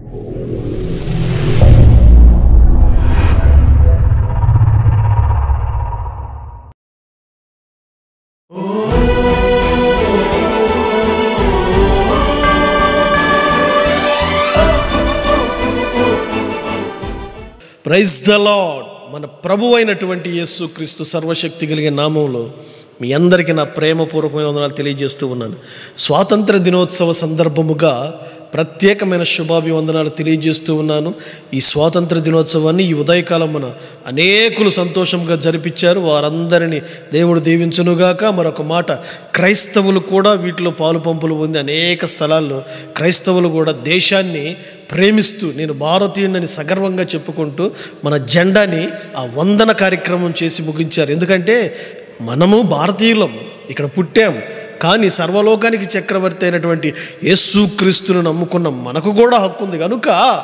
praise the lord మన ప్రభు అయినటువంటి యేసు క్రీస్తు సర్వశక్తి కలిగిన నామంలో మీ అందరికీ నా ప్రేమపూర్వకమైన వందనాలు తెలియజేస్తూ ఉన్నాను స్వాతంత్ర దినోత్సవ సందర్భముగా ప్రత్యేకమైన శుభాభివందనాలు తెలియజేస్తూ ఉన్నాను ఈ స్వాతంత్ర దినోత్సవాన్ని ఈ ఉదయకాలం మన అనేకులు సంతోషంగా జరిపించారు వారందరినీ దేవుడు దీవించునుగాక మరొక మాట క్రైస్తవులు కూడా వీటిలో పాలు పంపులు పొంది అనేక స్థలాల్లో క్రైస్తవులు కూడా దేశాన్ని ప్రేమిస్తూ నేను భారతీయుడిని సగర్వంగా చెప్పుకుంటూ మన జెండాని ఆ వందన కార్యక్రమం చేసి ముగించారు ఎందుకంటే మనము భారతీయులం ఇక్కడ పుట్టాం కానీ సర్వలోకానికి చక్రవర్తి అయినటువంటి యేసుక్రీస్తును నమ్ముకున్న మనకు కూడా హక్కు ఉంది కనుక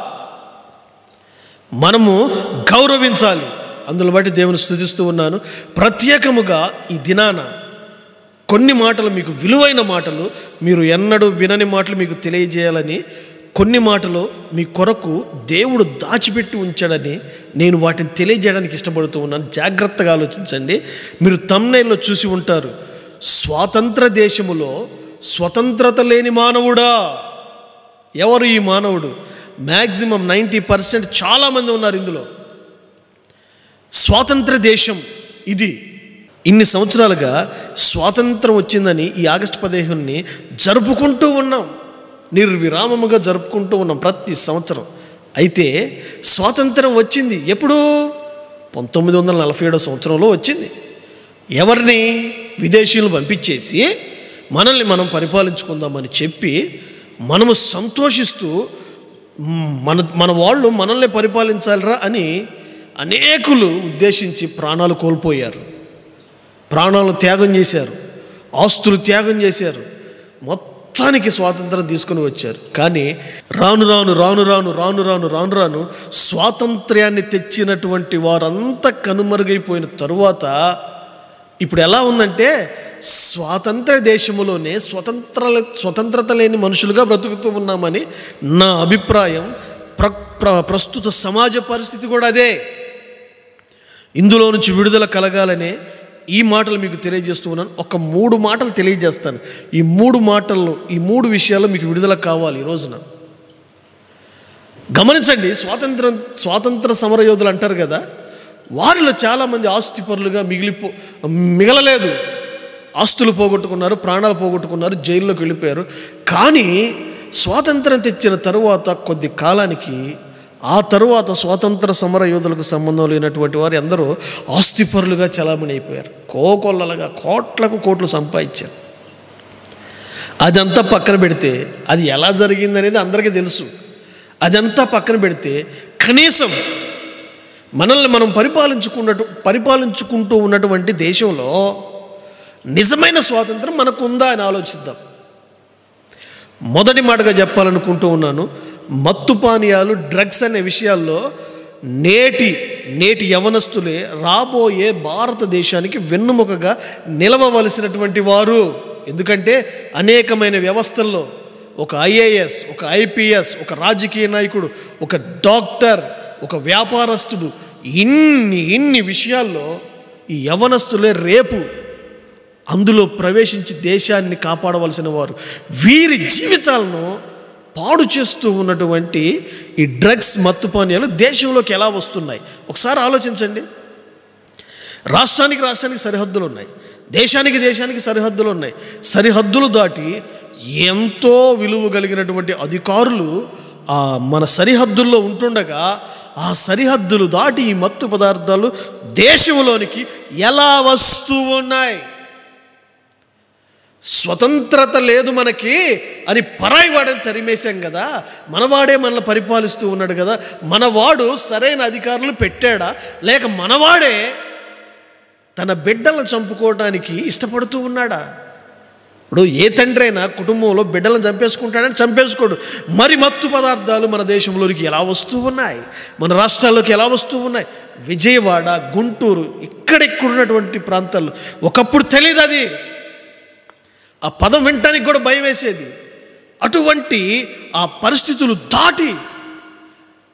మనము గౌరవించాలి అందులో బట్టి దేవుని స్థుతిస్తూ ఉన్నాను ప్రత్యేకముగా ఈ దినాన కొన్ని మాటలు మీకు విలువైన మాటలు మీరు ఎన్నడూ వినని మాటలు మీకు తెలియజేయాలని కొన్ని మాటలు మీ కొరకు దేవుడు దాచిపెట్టి ఉంచాడని నేను వాటిని తెలియజేయడానికి ఇష్టపడుతూ ఉన్నాను జాగ్రత్తగా ఆలోచించండి మీరు తమ్నైల్లో చూసి ఉంటారు స్వాతంత్ర దేశములో స్వతంత్రత లేని మానవుడా ఎవరు ఈ మానవుడు మ్యాక్సిమం నైంటీ పర్సెంట్ చాలామంది ఉన్నారు ఇందులో స్వాతంత్ర దేశం ఇది ఇన్ని సంవత్సరాలుగా స్వాతంత్రం వచ్చిందని ఈ ఆగస్టు పదిహేనుని జరుపుకుంటూ ఉన్నాం నిర్విరామముగా జరుపుకుంటూ ఉన్నాం ప్రతి సంవత్సరం అయితే స్వాతంత్రం వచ్చింది ఎప్పుడు పంతొమ్మిది వందల నలభై ఏడో సంవత్సరంలో వచ్చింది ఎవరిని విదేశీయులు పంపించేసి మనల్ని మనం పరిపాలించుకుందామని చెప్పి మనము సంతోషిస్తూ మ్, మన మన వాళ్ళు మనల్ని పరిపాలించాలిరా అని అనేకులు ఉద్దేశించి ప్రాణాలు కోల్పోయారు ప్రాణాలు త్యాగం చేశారు ఆస్తులు త్యాగం చేశారు మొత్తానికి స్వాతంత్రం తీసుకొని వచ్చారు కానీ రాను రాను రాను రాను రాను రాను రాను రాను స్వాతంత్ర్యాన్ని తెచ్చినటువంటి వారంతా కనుమరుగైపోయిన తరువాత ఇప్పుడు ఎలా ఉందంటే స్వాతంత్ర దేశములోనే స్వతంత్ర స్వతంత్రత లేని మనుషులుగా బ్రతుకుతూ ఉన్నామని నా అభిప్రాయం ప్ర ప్ర ప్రస్తుత సమాజ పరిస్థితి కూడా అదే ఇందులో నుంచి విడుదల కలగాలనే ఈ మాటలు మీకు తెలియజేస్తూ ఉన్నాను ఒక మూడు మాటలు తెలియజేస్తాను ఈ మూడు మాటల్లో ఈ మూడు విషయాల్లో మీకు విడుదల కావాలి ఈ రోజున గమనించండి స్వాతంత్రం స్వాతంత్ర సమరయోధులు అంటారు కదా వారిలో చాలామంది ఆస్తిపరులుగా మిగిలిపో మిగలలేదు ఆస్తులు పోగొట్టుకున్నారు ప్రాణాలు పోగొట్టుకున్నారు జైల్లోకి వెళ్ళిపోయారు కానీ స్వాతంత్రం తెచ్చిన తరువాత కొద్ది కాలానికి ఆ తరువాత స్వాతంత్ర సమర యోధులకు సంబంధం లేనటువంటి వారు అందరూ ఆస్తిపరులుగా చలామణి అయిపోయారు కోకొల్లలుగా కోట్లకు కోట్లు సంపాదించారు అదంతా పక్కన పెడితే అది ఎలా జరిగిందనేది అందరికీ తెలుసు అదంతా పక్కన పెడితే కనీసం మనల్ని మనం పరిపాలించుకున్నట్టు పరిపాలించుకుంటూ ఉన్నటువంటి దేశంలో నిజమైన స్వాతంత్రం మనకు ఉందా అని ఆలోచిద్దాం మొదటి మాటగా చెప్పాలనుకుంటూ ఉన్నాను మత్తు పానీయాలు డ్రగ్స్ అనే విషయాల్లో నేటి నేటి యవనస్తులే రాబోయే భారతదేశానికి వెన్నుముకగా నిలవవలసినటువంటి వారు ఎందుకంటే అనేకమైన వ్యవస్థల్లో ఒక ఐఏఎస్ ఒక ఐపీఎస్ ఒక రాజకీయ నాయకుడు ఒక డాక్టర్ ఒక వ్యాపారస్తుడు ఇన్ని ఇన్ని విషయాల్లో ఈ యవనస్తులే రేపు అందులో ప్రవేశించి దేశాన్ని కాపాడవలసిన వారు వీరి జీవితాలను పాడు చేస్తూ ఉన్నటువంటి ఈ డ్రగ్స్ మత్తుపానీయాలు దేశంలోకి ఎలా వస్తున్నాయి ఒకసారి ఆలోచించండి రాష్ట్రానికి రాష్ట్రానికి సరిహద్దులు ఉన్నాయి దేశానికి దేశానికి సరిహద్దులు ఉన్నాయి సరిహద్దులు దాటి ఎంతో విలువ కలిగినటువంటి అధికారులు ఆ మన సరిహద్దుల్లో ఉంటుండగా ఆ సరిహద్దులు దాటి ఈ మత్తు పదార్థాలు దేశంలోనికి ఎలా వస్తూ ఉన్నాయి స్వతంత్రత లేదు మనకి అని పరాయి వాడని తరిమేశాం కదా మనవాడే మనల్ని పరిపాలిస్తూ ఉన్నాడు కదా మనవాడు సరైన అధికారులు పెట్టాడా లేక మనవాడే తన బిడ్డలను చంపుకోవడానికి ఇష్టపడుతూ ఉన్నాడా ఇప్పుడు ఏ తండ్రి అయినా కుటుంబంలో బిడ్డలను చంపేసుకుంటాడని చంపేసుకోడు మరి మత్తు పదార్థాలు మన దేశంలోనికి ఎలా వస్తూ ఉన్నాయి మన రాష్ట్రాల్లోకి ఎలా వస్తూ ఉన్నాయి విజయవాడ గుంటూరు ఇక్కడెక్కడున్నటువంటి ప్రాంతాల్లో ఒకప్పుడు తెలియదు అది ఆ పదం వినటానికి కూడా భయం వేసేది అటువంటి ఆ పరిస్థితులు దాటి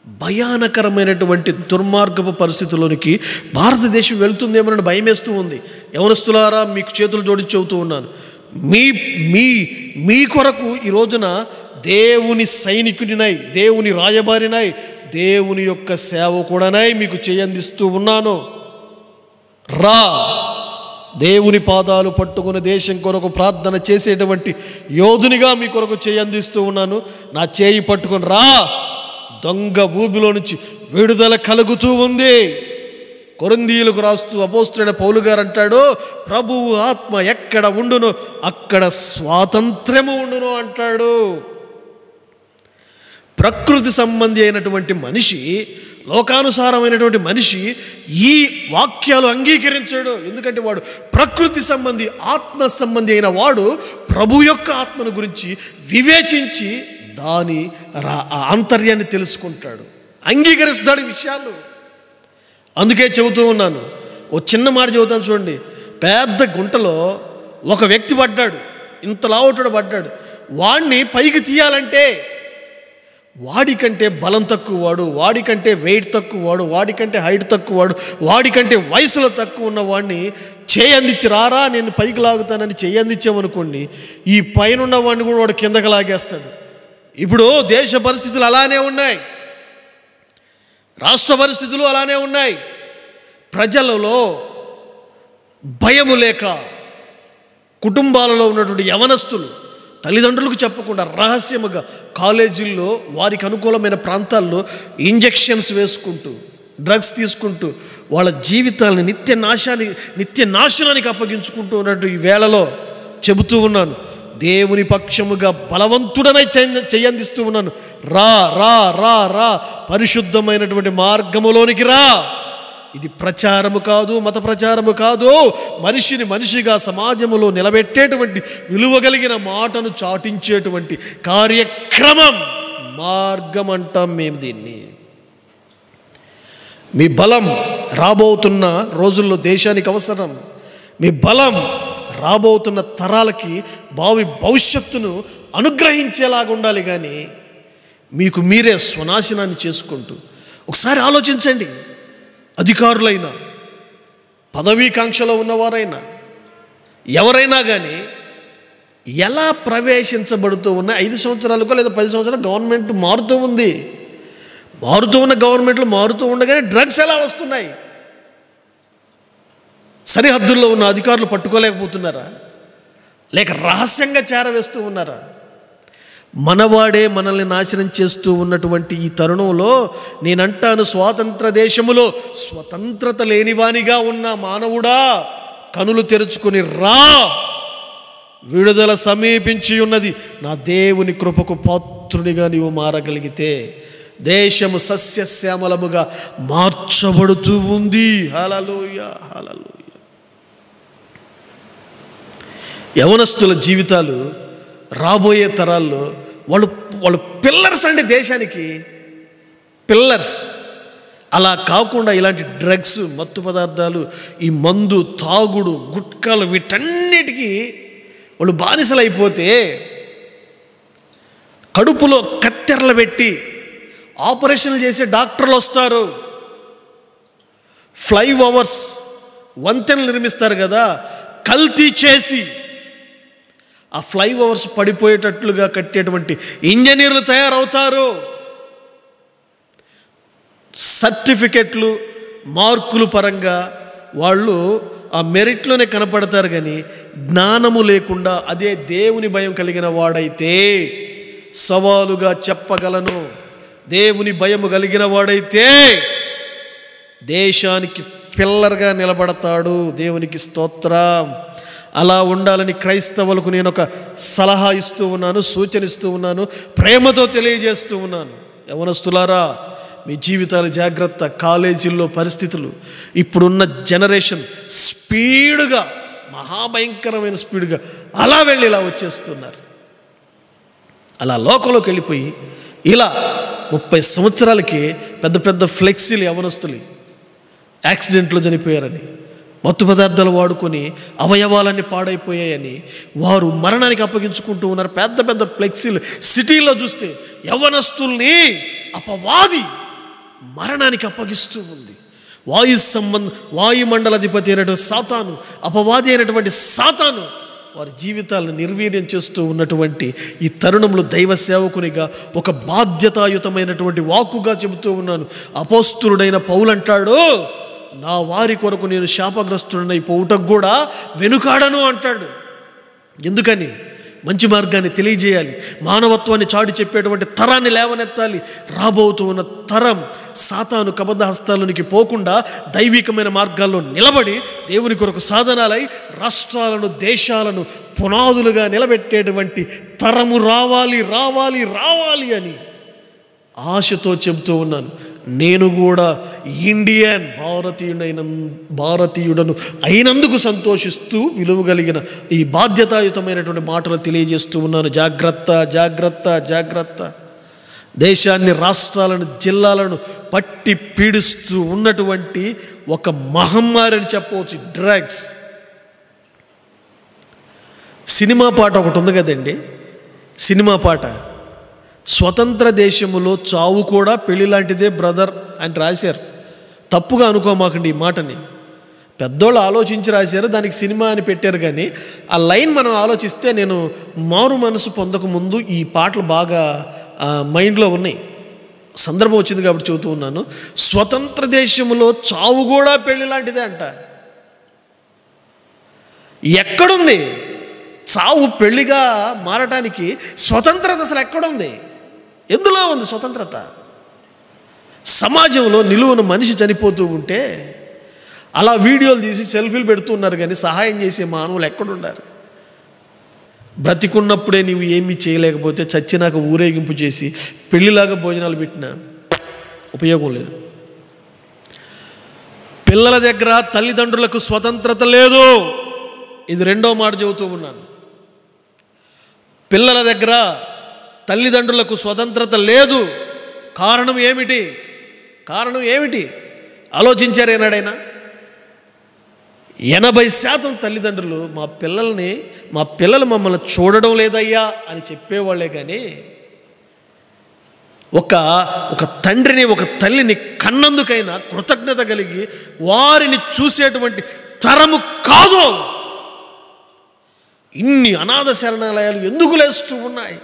భయానకరమైనటువంటి దుర్మార్గపు పరిస్థితుల్లోనికి భారతదేశం వెళ్తుందేమోనని భయం వేస్తూ ఉంది యవనస్తులారా మీకు చేతులు జోడించి చెబుతూ ఉన్నాను మీ మీ మీ కొరకు ఈ రోజున దేవుని సైనికుడినై దేవుని రాయబారినై దేవుని యొక్క సేవకుడనై మీకు చేయందిస్తూ ఉన్నాను రా దేవుని పాదాలు పట్టుకుని దేశం కొరకు ప్రార్థన చేసేటువంటి యోధునిగా మీ కొరకు చేయి అందిస్తూ ఉన్నాను నా చేయి పట్టుకొని రా దొంగ ఊబిలో నుంచి విడుదల కలుగుతూ ఉంది కొరందీయులకు రాస్తూ అపోస్తుడైన పౌలు గారు అంటాడు ప్రభువు ఆత్మ ఎక్కడ ఉండునో అక్కడ స్వాతంత్ర్యము ఉండును అంటాడు ప్రకృతి సంబంధి అయినటువంటి మనిషి లోకానుసారమైనటువంటి మనిషి ఈ వాక్యాలు అంగీకరించాడు ఎందుకంటే వాడు ప్రకృతి సంబంధి ఆత్మ సంబంధి అయిన వాడు ప్రభు యొక్క ఆత్మను గురించి వివేచించి దాని రా- ఆ ఆంతర్యాన్ని తెలుసుకుంటాడు అంగీకరిస్తాడు ఈ విషయాలు అందుకే చెబుతూ ఉన్నాను ఓ చిన్న మాట చెబుతాను చూడండి పెద్ద గుంటలో ఒక వ్యక్తి పడ్డాడు ఇంత లావుటాడు పడ్డాడు వాడిని పైకి తీయాలంటే వాడికంటే బలం తక్కువ వాడు వాడికంటే వెయిట్ తక్కువ వాడు వాడికంటే హైట్ తక్కువ వాడు వాడికంటే వయసులో తక్కువ ఉన్న వాడిని చేయందించి రారా నేను పైకి లాగుతానని చేయందించామనుకోండి ఈ పైన ఉన్న వాడిని కూడా వాడు కిందకి లాగేస్తాడు ఇప్పుడు దేశ పరిస్థితులు అలానే ఉన్నాయి రాష్ట్ర పరిస్థితులు అలానే ఉన్నాయి ప్రజలలో భయము లేక కుటుంబాలలో ఉన్నటువంటి యవనస్తులు తల్లిదండ్రులకు చెప్పకుండా రహస్యముగా కాలేజీల్లో వారికి అనుకూలమైన ప్రాంతాల్లో ఇంజెక్షన్స్ వేసుకుంటూ డ్రగ్స్ తీసుకుంటూ వాళ్ళ జీవితాలని నిత్య నాశాన్ని నిత్య నాశనానికి అప్పగించుకుంటూ ఉన్నట్టు ఈ వేళలో చెబుతూ ఉన్నాను దేవుని పక్షముగా బలవంతుడనై చేయ- చేయందిస్తూ ఉన్నాను రా రా రా రా పరిశుద్ధమైనటువంటి మార్గములోనికి రా ఇది ప్రచారము కాదు మత ప్రచారము కాదు మనిషిని మనిషిగా సమాజములో నిలబెట్టేటువంటి విలువ కలిగిన మాటను చాటించేటువంటి కార్యక్రమం మార్గం అంటాం మేము దీన్ని మీ బలం రాబోతున్న రోజుల్లో దేశానికి అవసరం మీ బలం రాబోతున్న తరాలకి భావి భవిష్యత్తును అనుగ్రహించేలాగా ఉండాలి కానీ మీకు మీరే స్వనాశనాన్ని చేసుకుంటూ ఒకసారి ఆలోచించండి అధికారులైనా పదవీకాంక్షలో ఉన్నవారైనా ఎవరైనా కానీ ఎలా ప్రవేశించబడుతూ ఉన్న ఐదు సంవత్సరాలకో లేదా పది సంవత్సరాలు గవర్నమెంట్ మారుతూ ఉంది మారుతూ ఉన్న గవర్నమెంట్లు మారుతూ ఉండగానే డ్రగ్స్ ఎలా వస్తున్నాయి సరిహద్దుల్లో ఉన్న అధికారులు పట్టుకోలేకపోతున్నారా లేక రహస్యంగా చేరవేస్తూ ఉన్నారా మనవాడే మనల్ని నాశనం చేస్తూ ఉన్నటువంటి ఈ తరుణంలో నేనంటాను స్వాతంత్ర దేశములో స్వతంత్రత లేనివానిగా ఉన్న మానవుడా కనులు తెరుచుకుని రా విడుదల సమీపించి ఉన్నది నా దేవుని కృపకు పాత్రునిగా నీవు మారగలిగితే దేశము సస్యశ్యామలముగా మార్చబడుతూ ఉంది హలలోయ హలలోయ యవనస్తుల జీవితాలు రాబోయే తరాల్లో వాళ్ళు వాళ్ళు పిల్లర్స్ అండి దేశానికి పిల్లర్స్ అలా కాకుండా ఇలాంటి డ్రగ్స్ మత్తు పదార్థాలు ఈ మందు తాగుడు గుట్కాలు వీటన్నిటికీ వాళ్ళు బానిసలైపోతే కడుపులో కత్తెరలు పెట్టి ఆపరేషన్లు చేసే డాక్టర్లు వస్తారు ఫ్లై ఓవర్స్ వంతెనలు నిర్మిస్తారు కదా కల్తీ చేసి ఆ ఫ్లై ఓవర్స్ పడిపోయేటట్లుగా కట్టేటువంటి ఇంజనీర్లు తయారవుతారు సర్టిఫికెట్లు మార్కులు పరంగా వాళ్ళు ఆ మెరిట్లోనే కనపడతారు కానీ జ్ఞానము లేకుండా అదే దేవుని భయం కలిగిన వాడైతే సవాలుగా చెప్పగలను దేవుని భయము కలిగిన వాడైతే దేశానికి పిల్లర్గా నిలబడతాడు దేవునికి స్తోత్రం అలా ఉండాలని క్రైస్తవులకు నేను ఒక సలహా ఇస్తూ ఉన్నాను సూచన ఇస్తూ ఉన్నాను ప్రేమతో తెలియజేస్తూ ఉన్నాను యవనస్తులారా మీ జీవితాలు జాగ్రత్త కాలేజీల్లో పరిస్థితులు ఇప్పుడున్న జనరేషన్ స్పీడ్గా మహాభయంకరమైన స్పీడ్గా అలా వెళ్ళి ఇలా వచ్చేస్తున్నారు అలా లోకంలోకి వెళ్ళిపోయి ఇలా ముప్పై సంవత్సరాలకి పెద్ద పెద్ద ఫ్లెక్సీలు యవనస్తులు యాక్సిడెంట్లో చనిపోయారని మత్తు పదార్థాలు వాడుకొని అవయవాలన్నీ పాడైపోయాయని వారు మరణానికి అప్పగించుకుంటూ ఉన్నారు పెద్ద పెద్ద ఫ్లెక్సీలు సిటీలో చూస్తే యవనస్తుల్ని అపవాది మరణానికి అప్పగిస్తూ ఉంది వాయు సంబంధ వాయుమండలాధిపతి అయినటువంటి సాతాను అపవాది అయినటువంటి సాతాను వారి జీవితాలను నిర్వీర్యం చేస్తూ ఉన్నటువంటి ఈ తరుణంలో దైవ సేవకునిగా ఒక బాధ్యతాయుతమైనటువంటి వాక్కుగా చెబుతూ ఉన్నాను అపోస్తుడైన పౌలంటాడు నా వారి కొరకు నేను శాపగ్రస్తుడనై పోవుటకు కూడా వెనుకాడను అంటాడు ఎందుకని మంచి మార్గాన్ని తెలియజేయాలి మానవత్వాన్ని చాటి చెప్పేటువంటి తరాన్ని లేవనెత్తాలి రాబోతూ ఉన్న తరం సాతాను కబద్ధ హస్తాలనికి పోకుండా దైవికమైన మార్గాల్లో నిలబడి దేవుని కొరకు సాధనాలై రాష్ట్రాలను దేశాలను పునాదులుగా నిలబెట్టేటువంటి తరము రావాలి రావాలి రావాలి అని ఆశతో చెబుతూ ఉన్నాను నేను కూడా ఇండియన్ భారతీయుడైన భారతీయుడను అయినందుకు సంతోషిస్తూ విలువ కలిగిన ఈ బాధ్యతాయుతమైనటువంటి మాటలు తెలియజేస్తూ ఉన్నాను జాగ్రత్త జాగ్రత్త జాగ్రత్త దేశాన్ని రాష్ట్రాలను జిల్లాలను పట్టి పీడిస్తూ ఉన్నటువంటి ఒక మహమ్మారి అని చెప్పవచ్చు డ్రగ్స్ సినిమా పాట ఒకటి ఉంది కదండి సినిమా పాట స్వతంత్ర దేశములో చావు కూడా పెళ్లి లాంటిదే బ్రదర్ అని రాశారు తప్పుగా అనుకోమాకండి ఈ మాటని పెద్దోళ్ళు ఆలోచించి రాశారు దానికి సినిమా అని పెట్టారు కానీ ఆ లైన్ మనం ఆలోచిస్తే నేను మారు మనసు పొందక ముందు ఈ పాటలు బాగా ఆ, మైండ్లో ఉన్నాయి సందర్భం వచ్చింది కాబట్టి చెబుతూ ఉన్నాను స్వతంత్ర దేశంలో చావు కూడా పెళ్లి లాంటిదే అంట ఎక్కడుంది చావు పెళ్లిగా మారటానికి స్వతంత్రత అసలు ఎక్కడుంది ఎందులో ఉంది స్వతంత్రత సమాజంలో నిలువున మనిషి చనిపోతూ ఉంటే అలా వీడియోలు తీసి సెల్ఫీలు పెడుతున్నారు కానీ సహాయం చేసే మానవులు ఎక్కడుండారు బ్రతికున్నప్పుడే నీవు ఏమీ చేయలేకపోతే చచ్చినాక ఊరేగింపు చేసి పెళ్లిలాగా భోజనాలు పెట్టినా ఉపయోగం లేదు పిల్లల దగ్గర తల్లిదండ్రులకు స్వతంత్రత లేదు ఇది రెండో మాట చెబుతూ ఉన్నాను పిల్లల దగ్గర తల్లిదండ్రులకు స్వతంత్రత లేదు కారణం ఏమిటి కారణం ఏమిటి ఆలోచించారు ఏనాడైనా ఎనభై శాతం తల్లిదండ్రులు మా పిల్లల్ని మా పిల్లలు మమ్మల్ని చూడడం లేదయ్యా అని చెప్పేవాళ్ళే కానీ ఒక ఒక తండ్రిని ఒక తల్లిని కన్నందుకైనా కృతజ్ఞత కలిగి వారిని చూసేటువంటి తరము కాదు ఇన్ని అనాథ శరణాలయాలు ఎందుకు లేస్తూ ఉన్నాయి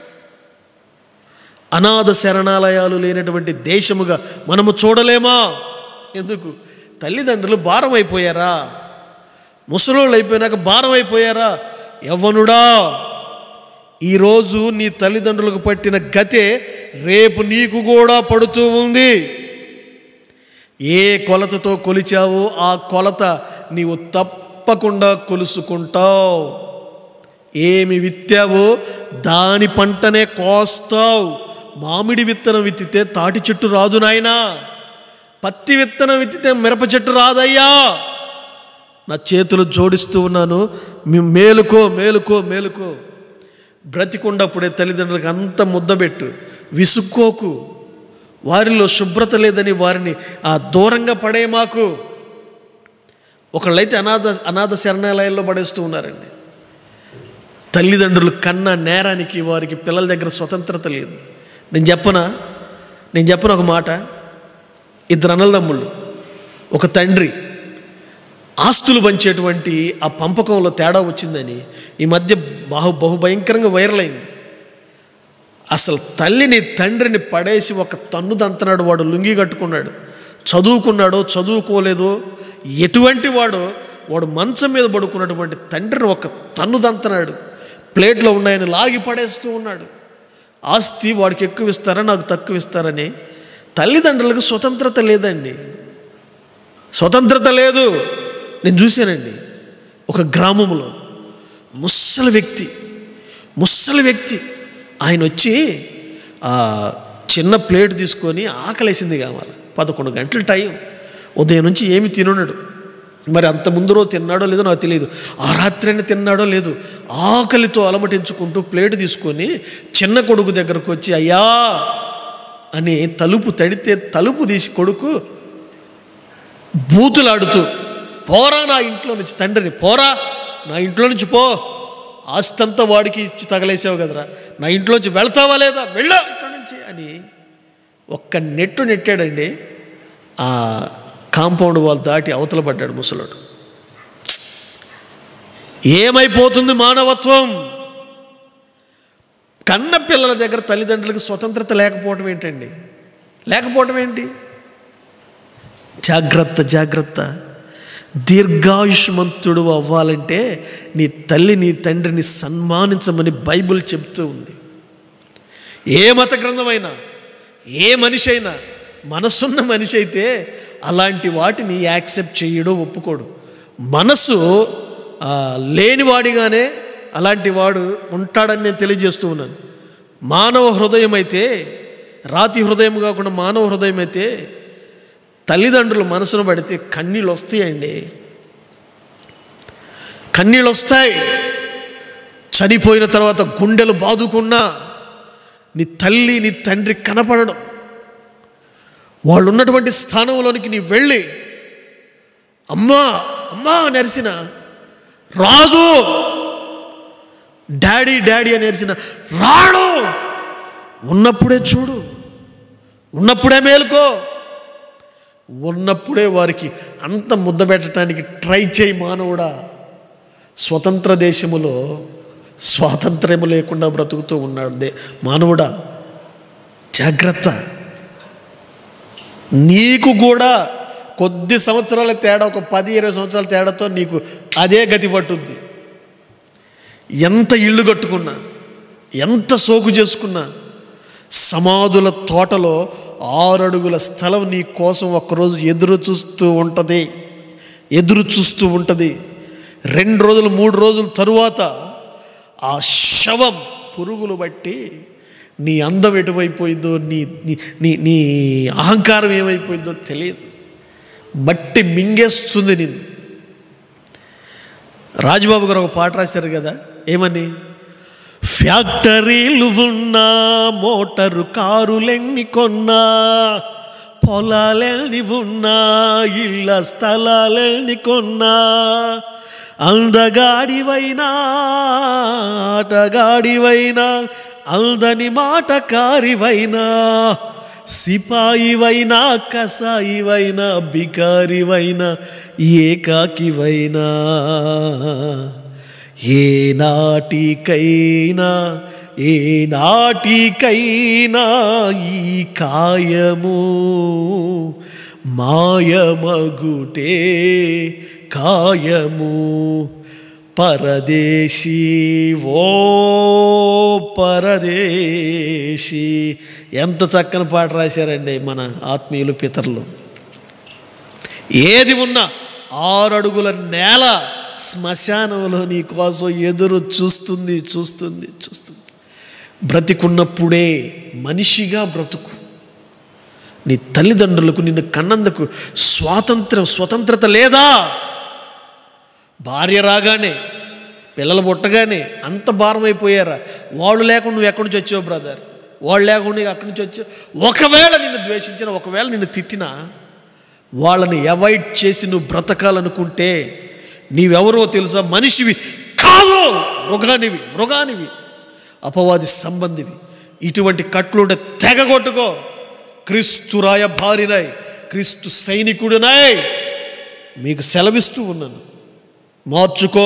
అనాథ శరణాలయాలు లేనటువంటి దేశముగా మనము చూడలేమా ఎందుకు తల్లిదండ్రులు భారం అయిపోయారా ముసలోళ్ళు అయిపోయినాక భారం అయిపోయారా యవ్వనుడా ఈరోజు నీ తల్లిదండ్రులకు పట్టిన గతే రేపు నీకు కూడా పడుతూ ఉంది ఏ కొలతతో కొలిచావో ఆ కొలత నీవు తప్పకుండా కొలుసుకుంటావు ఏమి విత్తావో దాని పంటనే కోస్తావు మామిడి విత్తనం విత్తితే తాటి చెట్టు రాదు నాయనా పత్తి విత్తనం విత్తితే మిరప చెట్టు రాదయ్యా నా చేతులు జోడిస్తూ ఉన్నాను మీ మేలుకో మేలుకో మేలుకో బ్రతికుండప్పుడే తల్లిదండ్రులకు అంత ముద్దబెట్టు విసుక్కోకు వారిలో శుభ్రత లేదని వారిని ఆ దూరంగా పడే మాకు ఒకళ్ళైతే అనాథ అనాథ శరణాలయాల్లో పడేస్తూ ఉన్నారండి తల్లిదండ్రులు కన్న నేరానికి వారికి పిల్లల దగ్గర స్వతంత్రత లేదు నేను చెప్పనా నేను చెప్పను ఒక మాట ఇద్దరు అన్నలదమ్ముళ్ళు ఒక తండ్రి ఆస్తులు పంచేటువంటి ఆ పంపకంలో తేడా వచ్చిందని ఈ మధ్య బహు బహుభయంకరంగా వైరల్ అయింది అసలు తల్లిని తండ్రిని పడేసి ఒక తన్ను దంతనాడు వాడు లుంగి కట్టుకున్నాడు చదువుకున్నాడో చదువుకోలేదో ఎటువంటి వాడో వాడు మంచం మీద పడుకున్నటువంటి తండ్రిని ఒక తన్ను దంతనాడు ప్లేట్లో ఉన్నాయని లాగి పడేస్తూ ఉన్నాడు ఆస్తి వాడికి ఎక్కువ ఇస్తారా నాకు తక్కువ ఇస్తారని తల్లిదండ్రులకు స్వతంత్రత లేదండి స్వతంత్రత లేదు నేను చూశానండి ఒక గ్రామంలో ముసలి వ్యక్తి ముసలి వ్యక్తి ఆయన వచ్చి ఆ చిన్న ప్లేట్ తీసుకొని ఆకలేసింది కావాలి పదకొండు గంటల టైం ఉదయం నుంచి ఏమి తినున్నాడు మరి అంత ముందు రోజు తిన్నాడో లేదో నాకు తెలియదు ఆ రాత్రిని తిన్నాడో లేదు ఆకలితో అలమటించుకుంటూ ప్లేట్ తీసుకొని చిన్న కొడుకు దగ్గరకు వచ్చి అయ్యా అని తలుపు తడితే తలుపు తీసి కొడుకు బూతులాడుతూ పోరా నా ఇంట్లో నుంచి తండ్రిని పోరా నా ఇంట్లో నుంచి పో ఆస్తంతా వాడికి ఇచ్చి తగలేసావు కదరా నా ఇంట్లోంచి వెళ్తావా లేదా వెళ్ళా ఇక్కడి నుంచి అని ఒక్క నెట్టు నెట్టాడండి ఆ కాంపౌండ్ వాల్ దాటి అవతల పడ్డాడు ముసలోడు ఏమైపోతుంది మానవత్వం కన్న పిల్లల దగ్గర తల్లిదండ్రులకు స్వతంత్రత లేకపోవటం ఏంటండి లేకపోవటం ఏంటి జాగ్రత్త జాగ్రత్త దీర్ఘాయుష్మంతుడు అవ్వాలంటే నీ తల్లి నీ తండ్రిని సన్మానించమని బైబిల్ చెప్తూ ఉంది ఏ మత గ్రంథమైనా ఏ మనిషి అయినా మనసున్న మనిషి అయితే అలాంటి వాటిని యాక్సెప్ట్ చేయడు ఒప్పుకోడు మనసు ఆ, లేనివాడిగానే అలాంటి వాడు ఉంటాడని నేను తెలియజేస్తూ ఉన్నాను మానవ హృదయం అయితే రాతి హృదయం కాకుండా మానవ హృదయం అయితే తల్లిదండ్రులు మనసును పడితే కన్నీళ్ళు వస్తాయండి కన్నీళ్ళు వస్తాయి చనిపోయిన తర్వాత గుండెలు బాదుకున్నా నీ తల్లి నీ తండ్రి కనపడడం వాళ్ళు ఉన్నటువంటి స్థానంలోనికి నీ వెళ్ళి అమ్మా అమ్మా అని అరిసిన రాదు డాడీ డాడీ అని అరిచిన రాడు ఉన్నప్పుడే చూడు ఉన్నప్పుడే మేలుకో ఉన్నప్పుడే వారికి అంత ముద్ద పెట్టడానికి ట్రై చేయి మానవుడా స్వతంత్ర దేశములో స్వాతంత్ర్యము లేకుండా బ్రతుకుతూ ఉన్నాడు దే మానవుడా జాగ్రత్త నీకు కూడా కొద్ది సంవత్సరాల తేడా ఒక పది ఇరవై సంవత్సరాల తేడాతో నీకు అదే గతి పట్టుద్ది ఎంత ఇల్లు కట్టుకున్నా ఎంత సోకు చేసుకున్నా సమాధుల తోటలో ఆరడుగుల స్థలం నీ కోసం ఒక్కరోజు ఎదురు చూస్తూ ఉంటుంది ఎదురు చూస్తూ ఉంటుంది రెండు రోజులు మూడు రోజుల తరువాత ఆ శవం పురుగులు బట్టి నీ అందం ఎటువైపోయిందో నీ నీ నీ నీ అహంకారం ఏమైపోయిందో తెలియదు మట్టి మింగేస్తుంది నిన్ను రాజబాబు గారు ఒక పాట రాశారు కదా ఏమని ఫ్యాక్టరీలు ఉన్నా మోటారు కారులెన్ని కొన్నా పొలాలెన్ని ఉన్నా ఇళ్ళ స్థలాలెన్ని కొన్నా అందగాడివైనా ఆటగాడివైనా అందని మాటకారివైనా సిపాయివైనా కసాయివైనా బికారివైనా ఏకాకివైనా ఏ నాటికైనా ఏ నాటికైనా ఈ కాయము మాయమగుటే కాయము పరదేశీ ఓ పరదేశీ ఎంత చక్కని పాట రాశారండి మన ఆత్మీయులు పితరులు ఏది ఉన్నా ఆరడుగుల నేల శ్మశానంలో నీ కోసం ఎదురు చూస్తుంది చూస్తుంది చూస్తుంది బ్రతికున్నప్పుడే మనిషిగా బ్రతుకు నీ తల్లిదండ్రులకు నిన్ను కన్నందుకు స్వాతంత్రం స్వతంత్రత లేదా భార్య రాగానే పిల్లలు పుట్టగానే అంత భారం అయిపోయారా వాళ్ళు లేకుండా నువ్వు ఎక్కడి నుంచి వచ్చావు బ్రదర్ వాళ్ళు లేకుండా నీకు అక్కడి నుంచి వచ్చావు ఒకవేళ నిన్ను ద్వేషించిన ఒకవేళ నిన్ను తిట్టినా వాళ్ళని అవాయిడ్ చేసి నువ్వు బ్రతకాలనుకుంటే నీవెవరో తెలుసా మనిషివి కాదు మృగానివి మృగానివి అపవాది సంబంధివి ఇటువంటి కట్లుంటే తెగగొట్టుకో క్రీస్తు రాయ భార్యనై క్రీస్తు సైనికుడినై మీకు సెలవిస్తూ ఉన్నాను మార్చుకో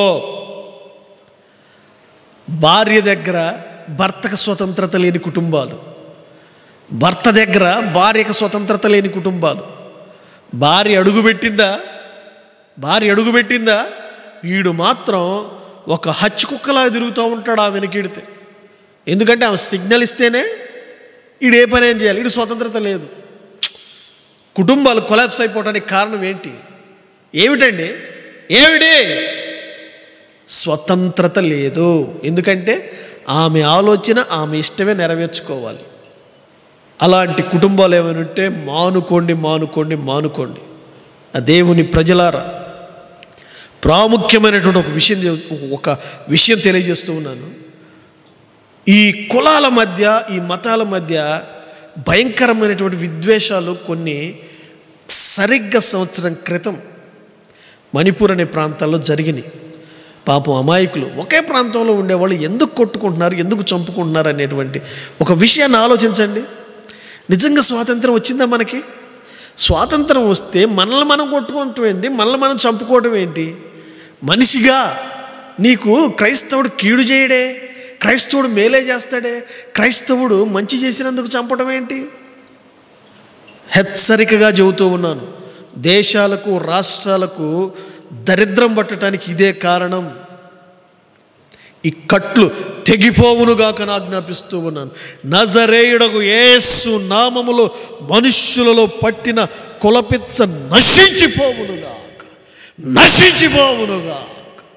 భార్య దగ్గర భర్తకు స్వతంత్రత లేని కుటుంబాలు భర్త దగ్గర భార్యకు స్వతంత్రత లేని కుటుంబాలు భార్య అడుగుపెట్టిందా భార్య అడుగుపెట్టిందా వీడు మాత్రం ఒక హచ్చు కుక్కలా తిరుగుతూ ఉంటాడు ఆ వెనకిడితే ఎందుకంటే ఆమె సిగ్నల్ ఇస్తేనే వీడు ఏ పని ఏం చేయాలి వీడు స్వతంత్రత లేదు కుటుంబాలు కొలాప్స్ అయిపోవడానికి కారణం ఏంటి ఏమిటండి ఏమిటి స్వతంత్రత లేదు ఎందుకంటే ఆమె ఆలోచన ఆమె ఇష్టమే నెరవేర్చుకోవాలి అలాంటి కుటుంబాలు ఏమైనా ఉంటే మానుకోండి మానుకోండి మానుకోండి ఆ దేవుని ప్రజలారా ప్రాముఖ్యమైనటువంటి ఒక విషయం తె- ఒక విషయం తెలియజేస్తూ ఉన్నాను ఈ కులాల మధ్య ఈ మతాల మధ్య భయంకరమైనటువంటి విద్వేషాలు కొన్ని సరిగ్గా సంవత్సరం క్రితం మణిపూర్ అనే ప్రాంతాల్లో జరిగినాయి పాపం అమాయకులు ఒకే ప్రాంతంలో ఉండేవాళ్ళు ఎందుకు కొట్టుకుంటున్నారు ఎందుకు చంపుకుంటున్నారు అనేటువంటి ఒక విషయాన్ని ఆలోచించండి నిజంగా స్వాతంత్రం వచ్చిందా మనకి స్వాతంత్రం వస్తే మనల్ని మనం కొట్టుకోవటం ఏంటి మనల్ని మనం చంపుకోవటం ఏంటి మనిషిగా నీకు క్రైస్తవుడు కీడు చేయడే క్రైస్తవుడు మేలే చేస్తాడే క్రైస్తవుడు మంచి చేసినందుకు చంపడం ఏంటి హెచ్చరికగా చెబుతూ ఉన్నాను దేశాలకు రాష్ట్రాలకు దరిద్రం పట్టడానికి ఇదే కారణం ఈ కట్లు తెగిపోవునుగాక ఆజ్ఞాపిస్తూ ఉన్నాను నజరేయుడకు యేసు నామములో మనుష్యులలో పట్టిన కులపిచ్చ నశించిపోవునుగాక నశించిపోవునుగాక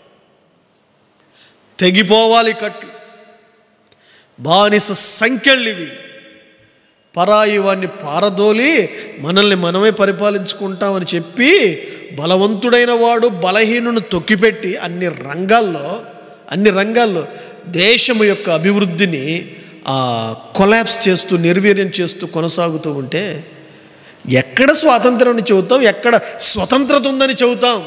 తెగిపోవాలి కట్లు బానిస సంఖ్యలివి పరాయి వాడిని పారదోలి మనల్ని మనమే పరిపాలించుకుంటామని చెప్పి బలవంతుడైన వాడు బలహీనుని తొక్కిపెట్టి అన్ని రంగాల్లో అన్ని రంగాల్లో దేశం యొక్క అభివృద్ధిని కొలాప్స్ చేస్తూ నిర్వీర్యం చేస్తూ కొనసాగుతూ ఉంటే ఎక్కడ స్వాతంత్రం చెబుతాం ఎక్కడ స్వతంత్రత ఉందని చెబుతాం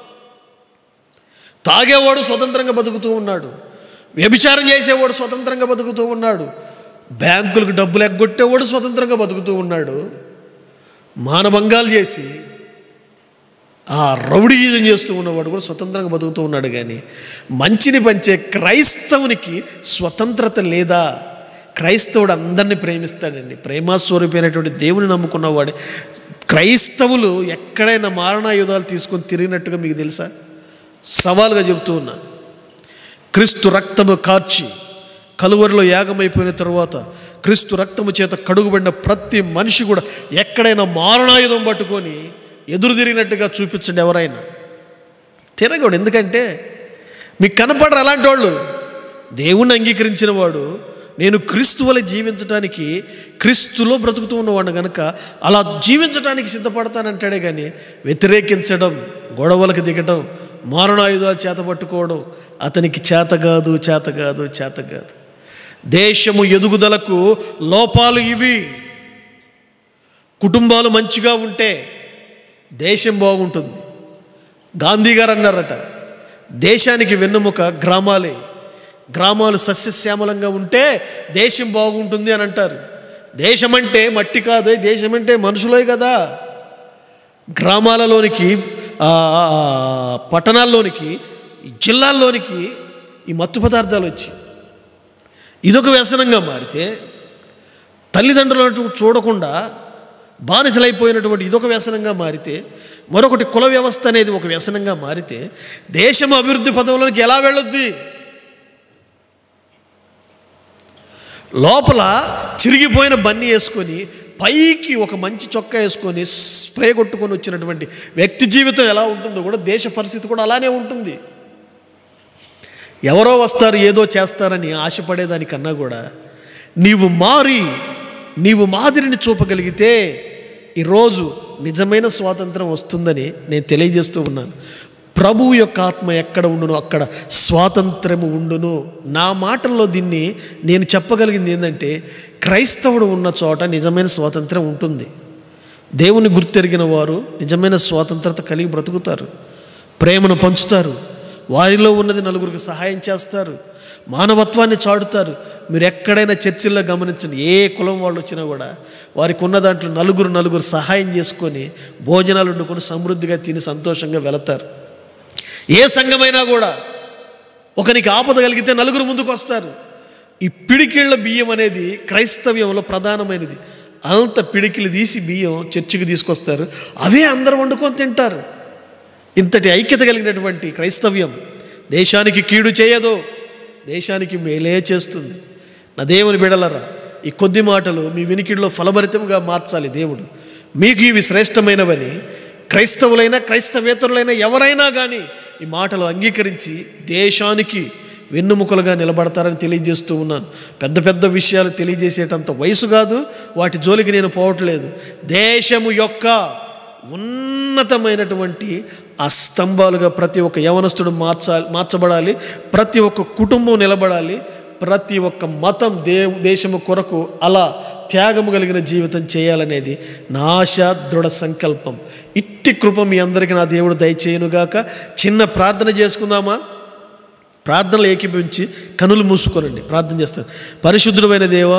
తాగేవాడు స్వతంత్రంగా బతుకుతూ ఉన్నాడు వ్యభిచారం చేసేవాడు స్వతంత్రంగా బతుకుతూ ఉన్నాడు బ్యాంకులకు డబ్బులు ఎగ్గొట్టేవాడు స్వతంత్రంగా బతుకుతూ ఉన్నాడు మానభంగాలు చేసి ఆ రౌడీజం చేస్తూ ఉన్నవాడు కూడా స్వతంత్రంగా బతుకుతూ ఉన్నాడు కానీ మంచిని పంచే క్రైస్తవునికి స్వతంత్రత లేదా క్రైస్తవుడు అందరినీ ప్రేమిస్తాడండి ప్రేమాస్వరూపైనటువంటి దేవుని నమ్ముకున్నవాడు క్రైస్తవులు ఎక్కడైనా మారణాయుధాలు తీసుకొని తిరిగినట్టుగా మీకు తెలుసా సవాలుగా చెబుతూ ఉన్నాను క్రీస్తు రక్తము కార్చి కలువరిలో యాగమైపోయిన తర్వాత క్రీస్తు రక్తము చేత కడుగుబడిన ప్రతి మనిషి కూడా ఎక్కడైనా మారణాయుధం పట్టుకొని ఎదురు తిరిగినట్టుగా చూపించండి ఎవరైనా తిరగడు ఎందుకంటే మీకు కనపడరు అలాంటి వాళ్ళు దేవుణ్ణి అంగీకరించిన వాడు నేను క్రీస్తు వల్ల జీవించడానికి క్రీస్తులో బ్రతుకుతూ ఉన్నవాడు కనుక అలా జీవించడానికి సిద్ధపడతానంటాడే కానీ వ్యతిరేకించడం గొడవలకు దిగడం మారణాయుధాలు చేత పట్టుకోవడం అతనికి చేత కాదు చేత కాదు చేత కాదు దేశము ఎదుగుదలకు లోపాలు ఇవి కుటుంబాలు మంచిగా ఉంటే దేశం బాగుంటుంది గాంధీ గారు అన్నారట దేశానికి వెన్నుముక గ్రామాలే గ్రామాలు సస్యశ్యామలంగా ఉంటే దేశం బాగుంటుంది అని అంటారు దేశం అంటే మట్టి కాదు దేశం అంటే మనుషులే కదా గ్రామాలలోనికి ఆ, పట్టణాల్లోనికి ఈ జిల్లాల్లోనికి ఈ మత్తు పదార్థాలు వచ్చి ఇదొక వ్యసనంగా మారితే తల్లిదండ్రులను చూడకుండా బానిసలైపోయినటువంటి ఇదొక వ్యసనంగా మారితే మరొకటి కుల వ్యవస్థ అనేది ఒక వ్యసనంగా మారితే దేశం అభివృద్ధి పదవులకు ఎలా వెళ్ళొద్ది లోపల చిరిగిపోయిన బన్నీ వేసుకొని పైకి ఒక మంచి చొక్కా వేసుకొని స్ప్రే కొట్టుకొని వచ్చినటువంటి వ్యక్తి జీవితం ఎలా ఉంటుందో కూడా దేశ పరిస్థితి కూడా అలానే ఉంటుంది ఎవరో వస్తారు ఏదో చేస్తారని ఆశపడేదానికన్నా కూడా నీవు మారి నీవు మాదిరిని చూపగలిగితే ఈరోజు నిజమైన స్వాతంత్రం వస్తుందని నేను తెలియజేస్తూ ఉన్నాను ప్రభువు యొక్క ఆత్మ ఎక్కడ ఉండునో అక్కడ స్వాతంత్రము ఉండును నా మాటల్లో దీన్ని నేను చెప్పగలిగింది ఏంటంటే క్రైస్తవుడు ఉన్న చోట నిజమైన స్వాతంత్రం ఉంటుంది దేవుని గుర్తెరిగిన వారు నిజమైన స్వాతంత్రత కలిగి బ్రతుకుతారు ప్రేమను పంచుతారు వారిలో ఉన్నది నలుగురికి సహాయం చేస్తారు మానవత్వాన్ని చాటుతారు మీరు ఎక్కడైనా చర్చిల్లో గమనించండి ఏ కులం వాళ్ళు వచ్చినా కూడా వారికి ఉన్న దాంట్లో నలుగురు నలుగురు సహాయం చేసుకొని భోజనాలు వండుకొని సమృద్ధిగా తిని సంతోషంగా వెళతారు ఏ సంఘమైనా కూడా ఒకనికి ఆపద కలిగితే నలుగురు ముందుకు వస్తారు ఈ పిడికిళ్ళ బియ్యం అనేది క్రైస్తవ్యంలో ప్రధానమైనది అంత పిడికిలు తీసి బియ్యం చర్చికి తీసుకొస్తారు అవే అందరు వండుకొని తింటారు ఇంతటి ఐక్యత కలిగినటువంటి క్రైస్తవ్యం దేశానికి కీడు చేయదు దేశానికి మేలే చేస్తుంది నా దేవుని బిడలరా ఈ కొద్ది మాటలు మీ వినికిడిలో ఫలభరితంగా మార్చాలి దేవుడు మీకు ఇవి శ్రేష్టమైనవని క్రైస్తవులైనా క్రైస్తవేతరులైనా ఎవరైనా కానీ ఈ మాటలు అంగీకరించి దేశానికి వెన్నుముకలుగా నిలబడతారని తెలియజేస్తూ ఉన్నాను పెద్ద పెద్ద విషయాలు తెలియజేసేటంత వయసు కాదు వాటి జోలికి నేను పోవట్లేదు దేశము యొక్క ఉన్నతమైనటువంటి ఆ స్తంభాలుగా ప్రతి ఒక్క యవనస్తుడు మార్చాలి మార్చబడాలి ప్రతి ఒక్క కుటుంబం నిలబడాలి ప్రతి ఒక్క మతం దేవు దేశము కొరకు అలా త్యాగము కలిగిన జీవితం చేయాలనేది నా ఆశ దృఢ సంకల్పం ఇట్టి కృప మీ అందరికీ నా దేవుడు దయచేయునుగాక చిన్న ప్రార్థన చేసుకుందామా ప్రార్థనలు ఏకీభవించి కనులు మూసుకోనండి ప్రార్థన చేస్తాను పరిశుద్ధుడమైన దేవా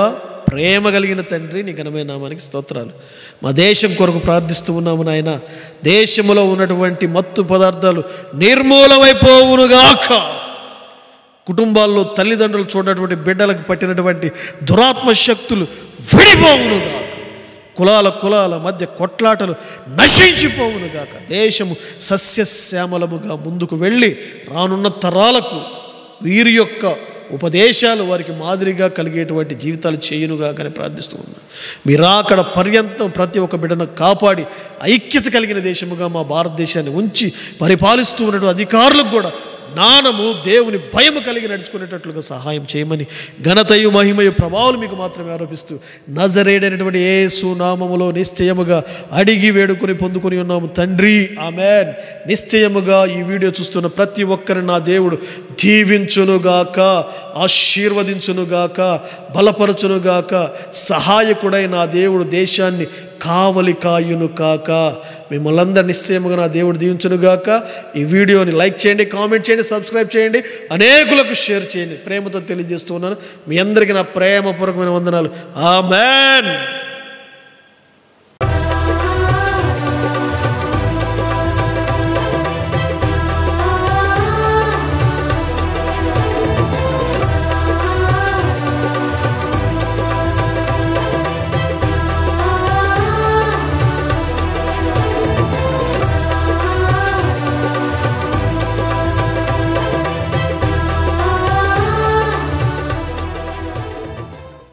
ప్రేమ కలిగిన తండ్రి నీ ఘనమైన నామానికి స్తోత్రాలు మా దేశం కొరకు ప్రార్థిస్తూ ఉన్నాము నాయన దేశంలో ఉన్నటువంటి మత్తు పదార్థాలు నిర్మూలమైపోవునుగాక కుటుంబాల్లో తల్లిదండ్రులు చూడనటువంటి బిడ్డలకు పట్టినటువంటి దురాత్మ శక్తులు విడిపోవునుగాక కులాల కులాల మధ్య కొట్లాటలు నశించిపోవునుగాక దేశము సస్యశ్యామలముగా ముందుకు వెళ్ళి రానున్న తరాలకు వీరి యొక్క ఉపదేశాలు వారికి మాదిరిగా కలిగేటువంటి జీవితాలు చేయునుగా కానీ ప్రార్థిస్తూ ఉన్నాను మీరు అక్కడ పర్యంతం ప్రతి ఒక్క బిడ్డను కాపాడి ఐక్యత కలిగిన దేశముగా మా భారతదేశాన్ని ఉంచి పరిపాలిస్తూ ఉన్నటువంటి అధికారులకు కూడా జ్ఞానము దేవుని భయము కలిగి నడుచుకునేటట్లుగా సహాయం చేయమని ఘనతయు మహిమయు ప్రభావాలు మీకు మాత్రమే ఆరోపిస్తూ నజరేడైనటువంటి ఏ సునామములో నిశ్చయముగా అడిగి వేడుకొని పొందుకొని ఉన్నాము తండ్రి ఆమెన్ నిశ్చయముగా ఈ వీడియో చూస్తున్న ప్రతి ఒక్కరిని నా దేవుడు దీవించునుగాక ఆశీర్వదించునుగాక బలపరచునుగాక సహాయకుడై నా దేవుడు దేశాన్ని కావలి కాయును కాక మిమ్మల్ని అందరు నిశ్చయముగా నా దేవుడు దీవించునుగాక ఈ వీడియోని లైక్ చేయండి కామెంట్ చేయండి సబ్స్క్రైబ్ చేయండి అనేకులకు షేర్ చేయండి ప్రేమతో తెలియజేస్తూ ఉన్నాను మీ అందరికీ నా ప్రేమపూర్వకమైన వందనాలు ఆమెన్